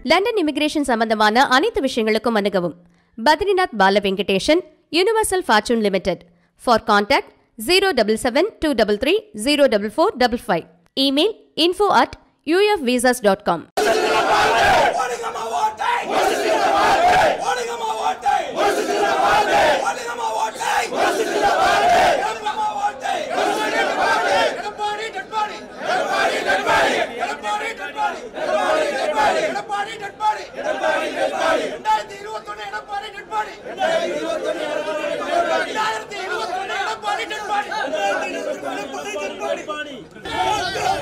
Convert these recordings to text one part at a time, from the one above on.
London immigration சம்பந்தமான அனைத்து விஷயங்களுக்கும் அணுகவும் Badrinath Bala Venkatesan universal fortune limited for contact zero double seven two double three zero double four double five email info at UF visas dot com ஓடுங்கம்மா ஓட்டை ஓடுங்கம்மா ஓட்டை ஓடுங்கம்மா ஓட்டை ஓடுங்கம்மா ஓட்டை எடப்பாடி டெட்பாடி எடப்பாடி டெட்பாடி எடப்பாடி டெட்பாடி எடப்பாடி டெட்பாடி எடப்பாடி டெட்பாடி எடப்பாடி டெட்பாடி 2021 எடப்பாடி டெட்பாடி 2021 எடப்பாடி டெட்பாடி எடப்பாடி டெட்பாடி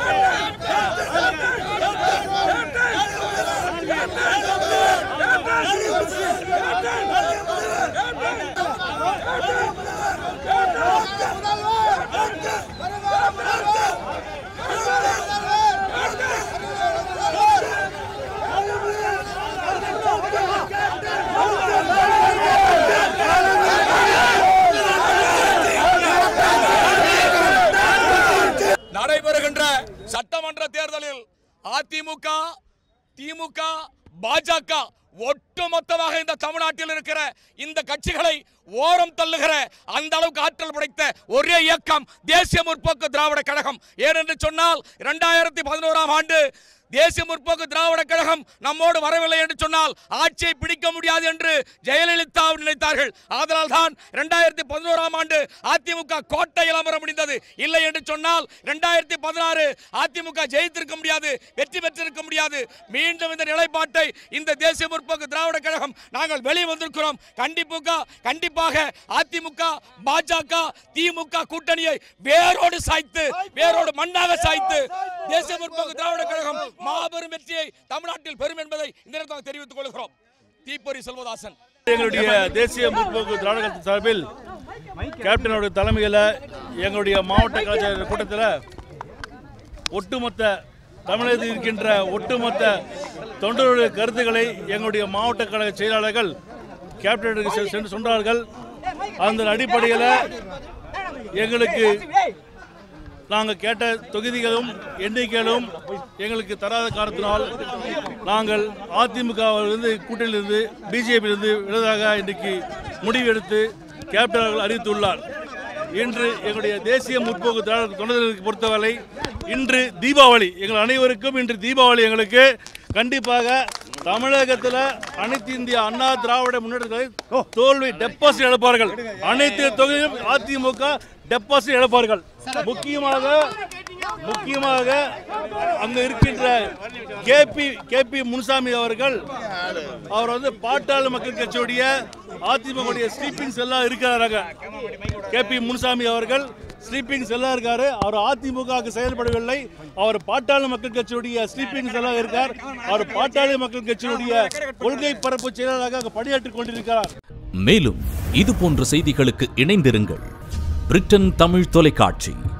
நடைபெறுகின்ற சட்டமன்ற தேர்தலில் அதிமுக திமுக பாஜக ஒட்டுமொத்தமாக இந்த தமிழ்நாட்டில் இருக்கிற இந்த கட்சிகளை ஓரம் தள்ளுகிற அந்த அளவுக்கு ஆற்றல் படைத்த ஒரே இயக்கம் தேசிய முற்போக்கு திராவிட கழகம் ஏனென்று சொன்னால் இரண்டாயிரத்தி பதினோராம் ஆண்டு தேசிய முற்போக்கு திராவிட கழகம் நம்மோடு வரவில்லை என்று சொன்னால் ஆட்சியை பிடிக்க முடியாது என்று ஜெயலலிதா நினைத்தார்கள் ஆதலால் தான் இரண்டாயிரத்தி பதினோராம் ஆண்டு அதிமுக கோட்டையில் அமர முடிந்தது இல்லை என்று சொன்னால் இரண்டாயிரத்தி பதினாறு அதிமுக ஜெயித்திருக்க முடியாது வெற்றி பெற்றிருக்க முடியாது மீண்டும் இந்த நிலைப்பாட்டை இந்த தேசிய முற்போக்கு திராவிட கழகம் நாங்கள் வெளியே வந்திருக்கிறோம் கண்டிப்பாக கண்டிப்பாக அதிமுக பாஜக திமுக கூட்டணியை வேரோடு சாய்த்து வேரோடு மண்ணாக சாய்த்து தேசிய முற்போக்கு திராவிட கழகம் மாபெரும் வெற்றியை தமிழ்நாட்டில் பெறும் என்பதை இந்த நேரத்தில் தெரிவித்துக் கொள்கிறோம் தீப்பொறி செல்வதாசன் எங்களுடைய தேசிய முற்போக்கு திராவிட கழகத்தின் சார்பில் கேப்டனுடைய தலைமையில் எங்களுடைய மாவட்ட கலாச்சார கூட்டத்தில் ஒட்டுமொத்த தமிழகத்தில் இருக்கின்ற ஒட்டுமொத்த தொண்டருடைய கருத்துக்களை எங்களுடைய மாவட்ட கழக செயலாளர்கள் கேப்டனுக்கு செ- சென்று சொன்னார்கள் அந்த அடிப்படையில் எங்களுக்கு நாங்கள் கேட்ட தொகுதிகளும் எண்ணிக்கைகளும் எங்களுக்கு தராத காரணத்தினால் நாங்கள் அதிமுகவிலிருந்து கூட்டணியிலிருந்து பிஜேபியிலிருந்து விலதாக இன்றைக்கு முடிவெடுத்து கேப்டன் அவர்கள் அறிவித்துள்ளார் இன்று எங்களுடைய தேசிய முற்போக்கு திராவிட தொண்டர்களுக்கு பொறுத்தவரை இன்று தீபாவளி எங்கள் அனைவருக்கும் இன்று தீபாவளி எங்களுக்கு கண்டிப்பாக தமிழகத்தில் அனைத்து இந்திய அண்ணா திராவிட முன்னேற்றங்களை தோல்வி டெபாசிட் இழப்பார்கள் அனைத்து தொகுதியிலும் அதிமுக டெபாசிட் இழப்பார்கள் முக்கியமாக முக்கியமாக அங்க இருக்கின்ற கேபி கேபி முனுசாமி அவர்கள் அவர் வந்து பாட்டாளி மக்கள் கட்சியுடைய அதிமுக ஸ்லீப்பிங் செல்லா இருக்கிறாங்க கேபி முனுசாமி அவர்கள் ஸ்லீப்பிங் செல்லா இருக்காரு அவர் அதிமுக செயல்படவில்லை அவர் பாட்டாளி மக்கள் கட்சியுடைய ஸ்லீப்பிங் செல்லா இருக்கார் அவர் பாட்டாளி மக்கள் கட்சியுடைய கொள்கை பரப்பு செயலாளராக அங்கு பணியாற்றிக் கொண்டிருக்கிறார் மேலும் இது போன்ற செய்திகளுக்கு இணைந்திருங்கள் பிரிட்டன் தமிழ் தொலைக்காட்சி